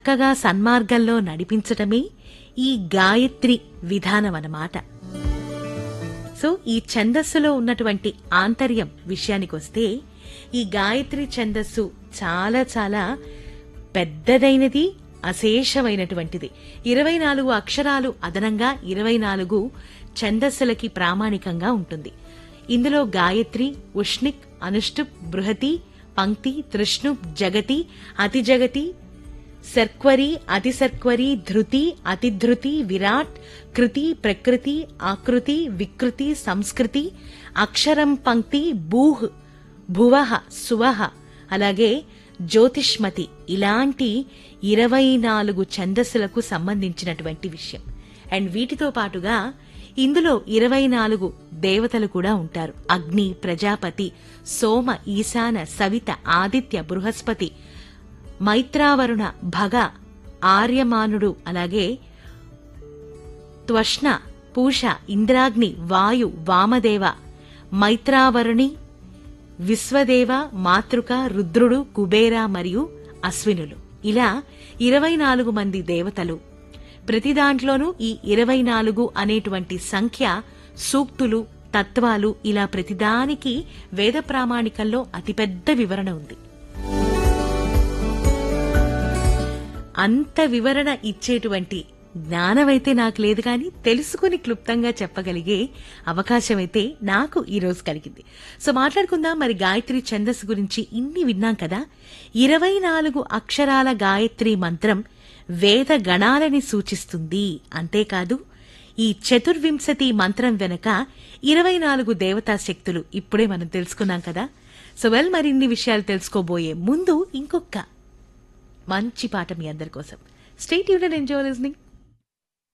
చక్కగా సన్మార్గంలో నడిపించటమే ఈ గాయత్రి విధానం అన్నమాట సో ఈ ఛందస్సులో ఉన్నటువంటి ఆంతర్యం విషయానికొస్తే ఈ గాయత్రి ఛందస్సు చాలా చాలా పెద్దదైనది అశేషమైనటువంటిది ఇరవై నాలుగు అక్షరాలు అదనంగా ఇరవై నాలుగు ఛందస్సులకి ప్రామాణికంగా ఉంటుంది ఇందులో గాయత్రి ఉష్ణిక్ అనుష్టుప్ బృహతి పంక్తి తృష్ణుప్ జగతి అతిజగతి సర్క్వరి అతిసర్క్వరి ధృతి అతిధృతి విరాట్ కృతి ప్రకృతి ఆకృతి వికృతి సంస్కృతి అక్షరం పంక్తి భూహ్ భువః సువహ అలాగే జ్యోతిష్మతి ఇలాంటి ఇరవై నాలుగు ఛందస్సులకు సంబంధించినటువంటి విషయం అండ్ వీటితో పాటుగా ఇందులో ఇరవై నాలుగు దేవతలు కూడా ఉంటారు అగ్ని ప్రజాపతి సోమ ఈశాన సవిత ఆదిత్య బృహస్పతి మైత్రావరుణ భగ ఆర్యమానుడు అలాగే త్వష్ణ పూష ఇంద్రాగ్ని వాయు వామదేవ మైత్రావరుణి విశ్వదేవ మాతృక రుద్రుడు కుబేర మరియు అశ్వినులు ఇలా ఇరవై నాలుగు మంది దేవతలు ప్రతి దాంట్లోనూ ఈ ఇరవై నాలుగు అనేటువంటి సంఖ్య సూక్తులు తత్వాలు ఇలా ప్రతిదానికి వేద ప్రామాణికంలో అతిపెద్ద వివరణ ఉంది అంత వివరణ ఇచ్చేటువంటి జ్ఞానమైతే నాకు లేదు కానీ తెలుసుకుని క్లుప్తంగా చెప్పగలిగే అవకాశమైతే నాకు ఈ రోజు కలిగింది సో మాట్లాడుకుందాం మరి గాయత్రి ఛందస్సు గురించి ఇన్ని విన్నాం కదా ఇరవై నాలుగు అక్షరాల గాయత్రి మంత్రం వేద గణాలని సూచిస్తుంది అంతేకాదు ఈ చతుర్వింశతి మంత్రం వెనక ఇరవై నాలుగు దేవతా శక్తులు ఇప్పుడే మనం తెలుసుకున్నాం కదా సో వెల్ మరిన్ని విషయాలు తెలుసుకోబోయే ముందు ఇంకొక మంచి పాట మీ అందరి కోసం స్టేట్ యూనియన్ ఎంజాయ్ లిజనింగ్